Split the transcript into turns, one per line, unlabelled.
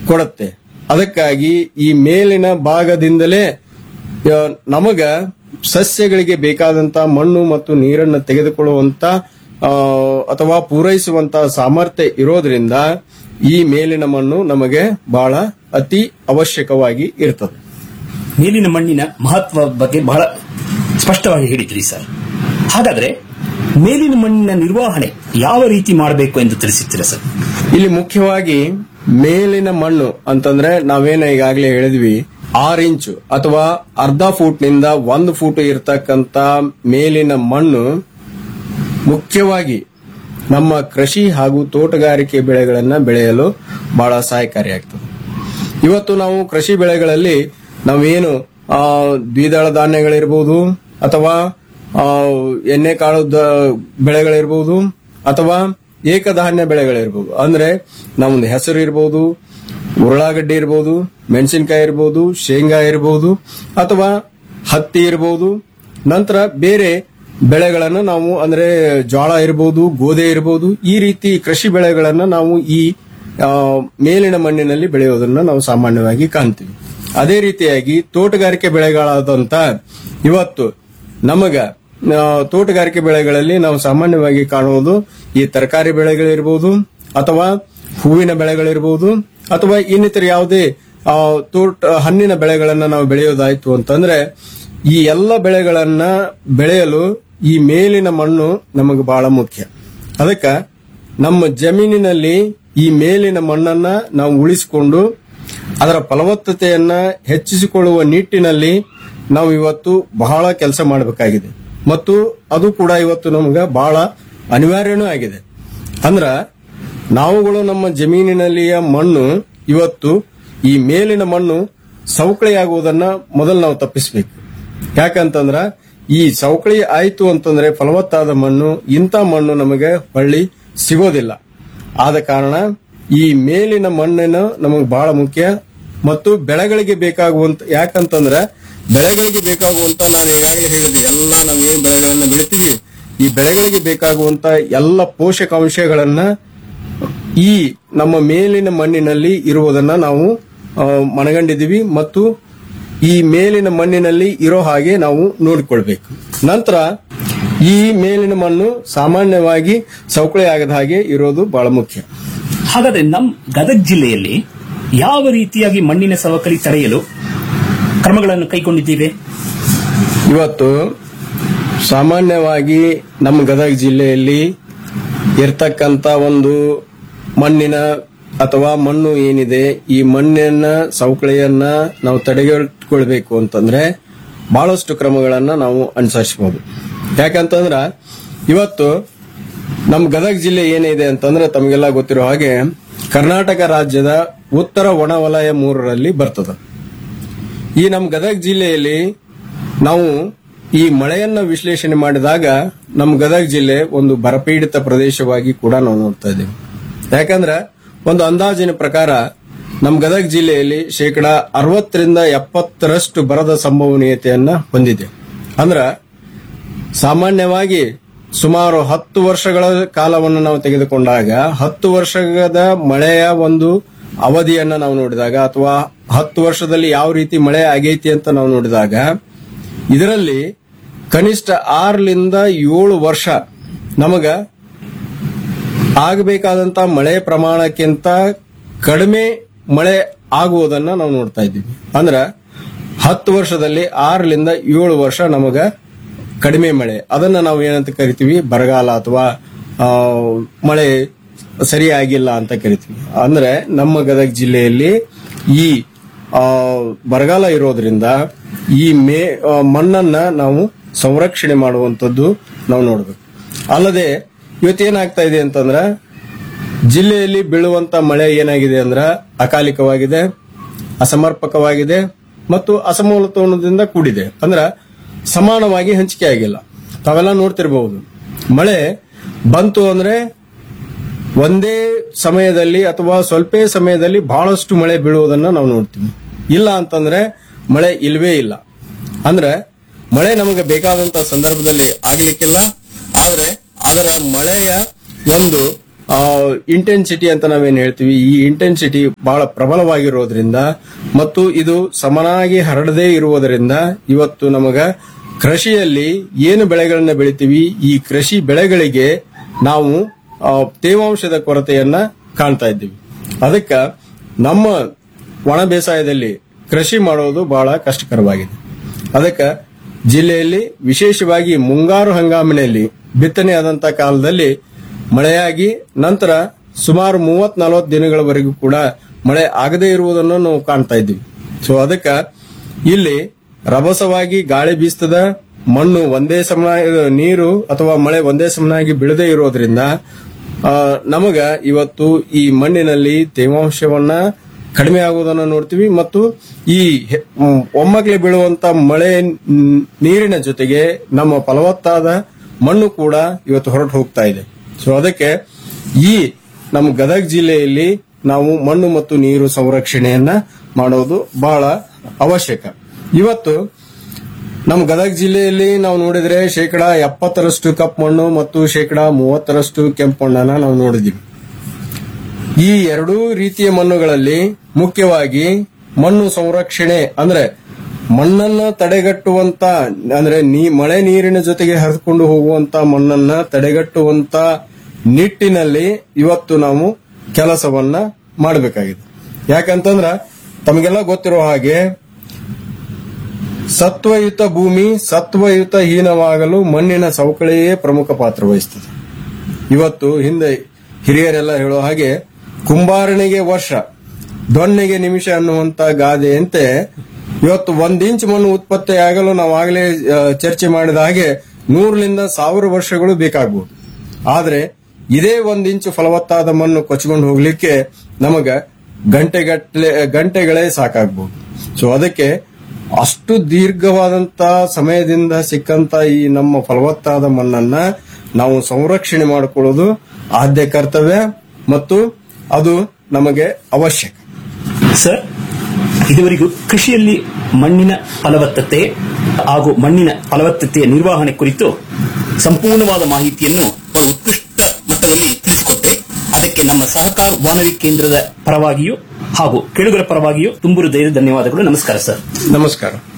ಕೊಡುತ್ತೆ ಅದಕ್ಕಾಗಿ ಈ ಮೇಲಿನ ಭಾಗದಿಂದಲೇ ಆ, ನಮಗ ಸಸ್ಯಗಳಿಗೆ ಬೇಕಾದಂತ ಮಣ್ಣು ಮತ್ತು ನೀರನ್ನು ತೆಗೆದುಕೊಳ್ಳುವಂತ ಆ, ಅಥವಾ ಪೂರೈಸುವಂತ ಸಾಮರ್ಥ್ಯ ಇರೋದ್ರಿಂದ ಈ ಮೇಲಿನ ಮಣ್ಣು ನಮಗೆ ಬಹಳ ಅತಿ ಅವಶ್ಯಕವಾಗಿ ಇರ್ತದೆ
ಮೇಲಿನ ಮಣ್ಣಿನ ಮಹತ್ವ ಬಗ್ಗೆ ಬಹಳ ಸ್ಪಷ್ಟವಾಗಿ ಹೇಳಿದ್ರಿ ಸರ್ ಹಾಗಾದ್ರೆ ಮೇಲಿನ ಮಣ್ಣಿನ ನಿರ್ವಹಣೆ ಯಾವ ರೀತಿ ಮಾಡಬೇಕು ಎಂದು ತಿಳಿಸುತ್ತೀರಾ ಸರ್
ಇಲ್ಲಿ ಮುಖ್ಯವಾಗಿ ಮೇಲಿನ ಮಣ್ಣು ಅಂತಂದ್ರೆ ನಾವೇನ ಈಗಾಗಲೇ ಹೇಳಿದ್ವಿ ಆರು ಇಂಚು ಅಥವಾ ಅರ್ಧ ಫೂಟ್ ನಿಂದ ಒಂದು ಫೂಟ್ ಇರತಕ್ಕಂತ ಮೇಲಿನ ಮಣ್ಣು ಮುಖ್ಯವಾಗಿ ನಮ್ಮ ಕೃಷಿ ಹಾಗೂ ತೋಟಗಾರಿಕೆ ಬೆಳೆಗಳನ್ನ ಬೆಳೆಯಲು ಬಹಳ ಸಹಾಯಕಾರಿಯಾಗ್ತದೆ ಇವತ್ತು ನಾವು ಕೃಷಿ ಬೆಳೆಗಳಲ್ಲಿ ನಾವೇನು ಆ, ದ್ವಿದಳ ಧಾನ್ಯಗಳಿರ್ಬೋದು ಅಥವಾ ಆ, ಎಣ್ಣೆ ಕಾಳು ದ- ಬೆಳೆಗಳಿರ್ಬೋದು ಅಥವಾ ಏಕಧಾನ್ಯ ಬೆಳೆಗಳಿರ್ಬೋದು ಅಂದ್ರೆ ನಮ್ದು ಹೆಸರು ಇರ್ಬೋದು ಉರುಳಾಗಡ್ಡಿ ಇರ್ಬೋದು ಮೆಣಸಿನಕಾಯಿ ಇರ್ಬೋದು ಶೇಂಗಾ ಇರ್ಬೋದು ಅಥವಾ ಹತ್ತಿ ಇರ್ಬೋದು ನಂತರ ಬೇರೆ ಬೆಳೆಗಳನ್ನು ನಾವು ಅಂದ್ರೆ ಜೋಳ ಇರ್ಬೋದು ಗೋಧಿ ಇರ್ಬೋದು ಈ ರೀತಿ ಕೃಷಿ ಬೆಳೆಗಳನ್ನ ನಾವು ಈ ಆ, ಮೇಲಿನ ಮಣ್ಣಿನಲ್ಲಿ ಬೆಳೆಯೋದನ್ನ ನಾವು ಸಾಮಾನ್ಯವಾಗಿ ಕಾಣ್ತೀವಿ ಅದೇ ರೀತಿಯಾಗಿ ತೋಟಗಾರಿಕೆ ಬೆಳೆಗಳಾದಂತ ಇವತ್ತು ನಮಗ ಆ, ತೋಟಗಾರಿಕೆ ಬೆಳೆಗಳಲ್ಲಿ ನಾವು ಸಾಮಾನ್ಯವಾಗಿ ಕಾಣುವುದು ಈ ತರಕಾರಿ ಬೆಳೆಗಳಿರ್ಬೋದು ಅಥವಾ ಹೂವಿನ ಬೆಳೆಗಳಿರ್ಬೋದು ಅಥವಾ ಇನ್ನಿತರ ಯಾವುದೇ ಆ, ತೋಟ ಹಣ್ಣಿನ ಬೆಳೆಗಳನ್ನ ನಾವು ಬೆಳೆಯೋದಾಯ್ತು ಅಂತಂದ್ರೆ ಈ ಎಲ್ಲ ಬೆಳೆಗಳನ್ನ ಬೆಳೆಯಲು ಈ ಮೇಲಿನ ಮಣ್ಣು ನಮಗೆ ಬಹಳ ಮುಖ್ಯ ಅದಕ್ಕ ನಮ್ಮ ಜಮೀನಿನಲ್ಲಿ ಈ ಮೇಲಿನ ಮಣ್ಣನ್ನ ನಾವು ಉಳಿಸಿಕೊಂಡು ಅದರ ಫಲವತ್ತತೆಯನ್ನ ಹೆಚ್ಚಿಸಿಕೊಳ್ಳುವ ನಿಟ್ಟಿನಲ್ಲಿ ನಾವು ಇವತ್ತು ಬಹಳ ಕೆಲಸ ಮಾಡಬೇಕಾಗಿದೆ ಮತ್ತು ಅದು ಕೂಡ ಇವತ್ತು ನಮ್ಗೆ ಬಹಳ ಅನಿವಾರ್ಯನೂ ಆಗಿದೆ ಅಂದ್ರ ನಾವುಗಳು ನಮ್ಮ ಜಮೀನಿನಲ್ಲಿಯ ಮಣ್ಣು ಇವತ್ತು ಈ ಮೇಲಿನ ಮಣ್ಣು ಸವಕಳಿಯಾಗುವುದನ್ನ ಮೊದಲು ನಾವು ತಪ್ಪಿಸಬೇಕು ಯಾಕಂತಂದ್ರ ಈ ಸವಕಳಿ ಆಯ್ತು ಅಂತಂದ್ರೆ ಫಲವತ್ತಾದ ಮಣ್ಣು ಇಂಥ ಮಣ್ಣು ನಮಗೆ ಹೊಳ್ಳಿ ಸಿಗೋದಿಲ್ಲ ಆದ ಕಾರಣ ಈ ಮೇಲಿನ ಮಣ್ಣನ್ನು ನಮಗೆ ಬಹಳ ಮುಖ್ಯ ಮತ್ತು ಬೆಳೆಗಳಿಗೆ ಬೇಕಾಗುವಂತ ಯಾಕಂತಂದ್ರೆ ಬೆಳೆಗಳಿಗೆ ಬೇಕಾಗುವಂತ ನಾನು ಈಗಾಗಲೇ ಹೇಳಿದೆ ಎಲ್ಲ ನಾವು ಏನ್ ಬೆಳೆಗಳನ್ನ ಬೆಳಿತೀವಿ ಈ ಬೆಳೆಗಳಿಗೆ ಬೇಕಾಗುವಂತ ಎಲ್ಲ ಪೋಷಕಾಂಶಗಳನ್ನ ಈ ನಮ್ಮ ಮೇಲಿನ ಮಣ್ಣಿನಲ್ಲಿ ಇರುವುದನ್ನ ನಾವು ಆ, ಮನಗಂಡಿದ್ದೀವಿ ಮತ್ತು ಈ ಮೇಲಿನ ಮಣ್ಣಿನಲ್ಲಿ ಇರೋ ಹಾಗೆ ನಾವು ನೋಡಿಕೊಳ್ಬೇಕು ನಂತರ ಈ ಮೇಲಿನ ಮಣ್ಣು ಸಾಮಾನ್ಯವಾಗಿ ಸವಕಳಿ ಆಗದ ಹಾಗೆ ಇರೋದು ಬಹಳ ಮುಖ್ಯ
ಹಾಗಾದ್ರೆ ನಮ್ ಗದಗ ಜಿಲ್ಲೆಯಲ್ಲಿ ಯಾವ ರೀತಿಯಾಗಿ ಮಣ್ಣಿನ ಸವಕಳಿ ತಡೆಯಲು ಕ್ರಮಗಳನ್ನು ಕೈಗೊಂಡಿದ್ದೀವಿ
ಇವತ್ತು ಸಾಮಾನ್ಯವಾಗಿ ನಮ್ಮ ಗದಗ ಜಿಲ್ಲೆಯಲ್ಲಿ ಇರ್ತಕ್ಕಂತ ಒಂದು ಮಣ್ಣಿನ ಅಥವಾ ಮಣ್ಣು ಏನಿದೆ ಈ ಮಣ್ಣಿನ ಸವಕಳಿಯನ್ನ ನಾವು ತಡೆಗಟ್ಟುಕೊಳ್ಬೇಕು ಅಂತಂದ್ರೆ ಬಹಳಷ್ಟು ಕ್ರಮಗಳನ್ನ ನಾವು ಅನುಸರಿಸಬಹುದು ಯಾಕಂತಂದ್ರ ಇವತ್ತು ನಮ್ಮ ಗದಗ ಜಿಲ್ಲೆ ಏನಿದೆ ಅಂತಂದ್ರೆ ತಮಗೆಲ್ಲ ಗೊತ್ತಿರೋ ಹಾಗೆ ಕರ್ನಾಟಕ ರಾಜ್ಯದ ಉತ್ತರ ಒಣವಲಯ ಮೂರರಲ್ಲಿ ಬರ್ತದೆ ಈ ನಮ್ಮ ಗದಗ ಜಿಲ್ಲೆಯಲ್ಲಿ ನಾವು ಈ ಮಳೆಯನ್ನ ವಿಶ್ಲೇಷಣೆ ಮಾಡಿದಾಗ ನಮ್ಮ ಗದಗ ಜಿಲ್ಲೆ ಒಂದು ಬರಪೀಡಿತ ಪ್ರದೇಶವಾಗಿ ಕೂಡ ನಾವು ನೋಡ್ತಾ ಇದ್ದೇವೆ ಯಾಕಂದ್ರೆ ಒಂದು ಅಂದಾಜಿನ ಪ್ರಕಾರ ನಮ್ಮ ಗದಗ ಜಿಲ್ಲೆಯಲ್ಲಿ ಶೇಕಡ ಅರವತ್ತರಿಂದ ಎಪ್ಪತ್ತರಷ್ಟು ಬರದ ಸಂಭವನೀಯತೆಯನ್ನ ಹೊಂದಿದೆ ಅಂದ್ರ ಸಾಮಾನ್ಯವಾಗಿ ಸುಮಾರು ಹತ್ತು ವರ್ಷಗಳ ಕಾಲವನ್ನು ನಾವು ತೆಗೆದುಕೊಂಡಾಗ ಹತ್ತು ವರ್ಷದ ಮಳೆಯ ಒಂದು ಅವಧಿಯನ್ನ ನಾವು ನೋಡಿದಾಗ ಅಥವಾ ಹತ್ತು ವರ್ಷದಲ್ಲಿ ಯಾವ ರೀತಿ ಮಳೆ ಆಗೈತಿ ಅಂತ ನಾವು ನೋಡಿದಾಗ ಇದರಲ್ಲಿ ಕನಿಷ್ಠ ಆರರಿಂದ ಏಳು ವರ್ಷ ನಮಗ ಆಗಬೇಕಾದಂತ ಮಳೆ ಪ್ರಮಾಣಕ್ಕಿಂತ ಕಡಿಮೆ ಮಳೆ ಆಗುವುದನ್ನ ನಾವು ನೋಡ್ತಾ ಇದ್ದೀವಿ ಅಂದ್ರ ಹತ್ತು ವರ್ಷದಲ್ಲಿ ಆರರಿಂದ ಏಳು ವರ್ಷ ನಮಗ ಕಡಿಮೆ ಮಳೆ ಅದನ್ನ ನಾವು ಏನಂತ ಕರಿತೀವಿ ಬರಗಾಲ ಅಥವಾ ಆ, ಮಳೆ ಸರಿಯಾಗಿಲ್ಲ ಅಂತ ಕರಿತೀವಿ ಅಂದ್ರೆ ನಮ್ಮ ಗದಗ ಜಿಲ್ಲೆಯಲ್ಲಿ ಈ ಆ, ಬರಗಾಲ ಇರೋದ್ರಿಂದ ಈ ಮೇ ಆ, ಮಣ್ಣನ್ನ ನಾವು ಸಂರಕ್ಷಣೆ ಮಾಡುವಂತದ್ದು ನಾವು ನೋಡಬೇಕು ಅಲ್ಲದೆ ಇವತ್ತೇನಾಗ್ತಾ ಇದೆ ಅಂತಂದ್ರ ಜಿಲ್ಲೆಯಲ್ಲಿ ಬೀಳುವಂತ ಮಳೆ ಏನಾಗಿದೆ ಅಂದ್ರ ಅಕಾಲಿಕವಾಗಿದೆ ಅಸಮರ್ಪಕವಾಗಿದೆ ಮತ್ತು ಅಸಮತೋಲನದಿಂದ ಕೂಡಿದೆ ಅಂದ್ರ ಸಮಾನವಾಗಿ ಹಂಚಿಕೆ ಆಗಿಲ್ಲ ತಾವೆಲ್ಲ ನೋಡ್ತಿರಬಹುದು ಮಳೆ ಬಂತು ಅಂದ್ರೆ ಒಂದೇ ಸಮಯದಲ್ಲಿ ಅಥವಾ ಸ್ವಲ್ಪ ಸಮಯದಲ್ಲಿ ಬಹಳಷ್ಟು ಮಳೆ ಬೀಳುವುದನ್ನ ನಾವು ನೋಡ್ತೀವಿ ಇಲ್ಲ ಅಂತಂದ್ರೆ ಮಳೆ ಇಲ್ವೇ ಇಲ್ಲ ಅಂದ್ರೆ ಮಳೆ ನಮಗೆ ಬೇಕಾದಂತ ಸಂದರ್ಭದಲ್ಲಿ ಆಗ್ಲಿಕ್ಕಿಲ್ಲ ಆದ್ರೆ ಅದರ ಮಳೆಯ ಒಂದು ಇಂಟೆನ್ಸಿಟಿ ಅಂತ ನಾವೇನ್ ಹೇಳ್ತೀವಿ ಈ ಇಂಟೆನ್ಸಿಟಿ ಬಹಳ ಪ್ರಬಲವಾಗಿರೋದ್ರಿಂದ ಮತ್ತು ಇದು ಸಮನಾಗಿ ಹರಡದೇ ಇರುವುದರಿಂದ ಇವತ್ತು ನಮಗ ಕೃಷಿಯಲ್ಲಿ ಏನು ಬೆಳೆಗಳನ್ನ ಬೆಳಿತೀವಿ ಈ ಕೃಷಿ ಬೆಳೆಗಳಿಗೆ ನಾವು ಆ, ತೇವಾಂಶದ ಕೊರತೆಯನ್ನ ಕಾಣ್ತಾ ಇದ್ದೀವಿ ಅದಕ್ಕ ನಮ್ಮ ಒಣ ಬೇಸಾಯದಲ್ಲಿ ಕೃಷಿ ಮಾಡೋದು ಬಹಳ ಕಷ್ಟಕರವಾಗಿದೆ ಅದಕ್ಕೆ ಜಿಲ್ಲೆಯಲ್ಲಿ ವಿಶೇಷವಾಗಿ ಮುಂಗಾರು ಹಂಗಾಮಿನಲ್ಲಿ ಬಿತ್ತನೆ ಆದಂತ ಕಾಲದಲ್ಲಿ ಮಳೆಯಾಗಿ ನಂತರ ಸುಮಾರು ಮೂವತ್ ನಲವತ್ತು ದಿನಗಳವರೆಗೂ ಕೂಡ ಮಳೆ ಆಗದೇ ಇರುವುದನ್ನು ನಾವು ಕಾಣ್ತಾ ಇದ್ದೀವಿ ಸೊ ಅದಕ್ಕೆ ಇಲ್ಲಿ ರಭಸವಾಗಿ ಗಾಳಿ ಬೀಸ್ತದ ಮಣ್ಣು ಒಂದೇ ಸಮ ನೀರು ಅಥವಾ ಮಳೆ ಒಂದೇ ಸಮನಾಗಿ ಬೀಳದೇ ಇರೋದ್ರಿಂದ ಆ, ನಮಗ ಇವತ್ತು ಈ ಮಣ್ಣಿನಲ್ಲಿ ತೇವಾಂಶವನ್ನ ಕಡಿಮೆ ಆಗುವುದನ್ನು ನೋಡ್ತೀವಿ ಮತ್ತು ಈ ಹೆ- ಮ್, ಒಮ್ಮೆಗ್ಲೆ ಬೀಳುವಂತ ಮಳೆ ನ್- ನೀರಿನ ಜೊತೆಗೆ ನಮ್ಮ ಫಲವತ್ತಾದ ಮಣ್ಣು ಕೂಡ ಇವತ್ತು ಹೊರಟು ಹೋಗ್ತಾ ಇದೆ ಸೊ ಅದಕ್ಕೆ ಈ ನಮ್ಮ ಗದಗ ಜಿಲ್ಲೆಯಲ್ಲಿ ನಾವು ಮಣ್ಣು ಮತ್ತು ನೀರು ಸಂರಕ್ಷಣೆಯನ್ನ ಮಾಡೋದು ಬಹಳ ಅವಶ್ಯಕ ಇವತ್ತು ನಮ್ಮ ಗದಗ ಜಿಲ್ಲೆಯಲ್ಲಿ ನಾವು ನೋಡಿದ್ರೆ ಶೇಕಡಾ ಎಪ್ಪತ್ತರಷ್ಟು ಕಪ್ಪು ಮಣ್ಣು ಮತ್ತು ಶೇಕಡಾ ಮೂವತ್ತರಷ್ಟು ಕೆಂಪು ಮಣ್ಣನ್ನ ನಾವು ನೋಡಿದೀವಿ ಈ ಎರಡೂ ರೀತಿಯ ಮಣ್ಣುಗಳಲ್ಲಿ ಮುಖ್ಯವಾಗಿ ಮಣ್ಣು ಸಂರಕ್ಷಣೆ ಅಂದ್ರೆ ಮಣ್ಣನ್ನ ತಡೆಗಟ್ಟುವಂತ ಅಂದ್ರೆ ನೀ ಮಳೆ ನೀರಿನ ಜೊತೆಗೆ ಹರಿದುಕೊಂಡು ಹೋಗುವಂತ ಮಣ್ಣನ್ನ ತಡೆಗಟ್ಟುವಂತ ನಿಟ್ಟಿನಲ್ಲಿ ಇವತ್ತು ನಾವು ಕೆಲಸವನ್ನ ಮಾಡಬೇಕಾಗಿದೆ ಯಾಕಂತಂದ್ರ ತಮಗೆಲ್ಲ ಗೊತ್ತಿರೋ ಹಾಗೆ ಸತ್ವಯುತ ಭೂಮಿ ಸತ್ವಯುತ ಹೀನವಾಗಲು ಮಣ್ಣಿನ ಸವಕಳಿಯೇ ಪ್ರಮುಖ ಪಾತ್ರ ವಹಿಸುತ್ತದೆ ಇವತ್ತು ಹಿಂದೆ ಹಿರಿಯರೆಲ್ಲ ಹೇಳೋ ಹಾಗೆ ಕುಂಬಾರನಿಗೆ ವರ್ಷ ದೊಣ್ಣೆಗೆ ನಿಮಿಷ ಅನ್ನುವಂತ ಗಾದೆಯಂತೆ ಇವತ್ತು ಒಂದ್ ಇಂಚ್ ಮಣ್ಣು ಉತ್ಪತ್ತಿ ಆಗಲು ನಾವು ಆಗಲೇ ಆ, ಚರ್ಚೆ ಮಾಡಿದ ಹಾಗೆ ನೂರರಿಂದ ಸಾವಿರ ವರ್ಷಗಳು ಬೇಕಾಗಬಹುದು ಆದ್ರೆ ಇದೇ ಒಂದ್ ಇಂಚು ಫಲವತ್ತಾದ ಮಣ್ಣು ಕೊಚ್ಕೊಂಡು ಹೋಗ್ಲಿಕ್ಕೆ ನಮಗ ಗಂಟೆಗಟ್ಟಲೆ ಗಂಟೆಗಳೇ ಸಾಕಾಗಬಹುದು ಸೊ ಅದಕ್ಕೆ ಅಷ್ಟು ದೀರ್ಘವಾದಂತ ಸಮಯದಿಂದ ಸಿಕ್ಕಂತ ಈ ನಮ್ಮ ಫಲವತ್ತಾದ ಮಣ್ಣನ್ನ ನಾವು ಸಂರಕ್ಷಣೆ ಮಾಡಿಕೊಳ್ಳೋದು ಆದ್ಯ ಕರ್ತವ್ಯ ಮತ್ತು ಅದು ನಮಗೆ ಅವಶ್ಯಕ
ಸರ್ ಇದುವರೆಗೂ ಕೃಷಿಯಲ್ಲಿ ಮಣ್ಣಿನ ಫಲವತ್ತತೆ ಹಾಗೂ ಮಣ್ಣಿನ ಫಲವತ್ತತೆಯ ನಿರ್ವಹಣೆ ಕುರಿತು ಸಂಪೂರ್ಣವಾದ ಮಾಹಿತಿಯನ್ನು ಬಹಳ ಉತ್ಕೃಷ್ಟ ಮಟ್ಟದಲ್ಲಿ ತಿಳಿಸಿಕೊಟ್ಟೆ ಅದಕ್ಕೆ ನಮ್ಮ ಸಹಕಾರ ಬಾನುಲಿ ಕೇಂದ್ರದ ಪರವಾಗಿಯೂ ಹಾಗೂ ಕೇಳುಗರ ಪರವಾಗಿಯೂ ತುಂಬು ಹೃದಯದ ಧನ್ಯವಾದಗಳು ನಮಸ್ಕಾರ ಸರ್
ನಮಸ್ಕಾರ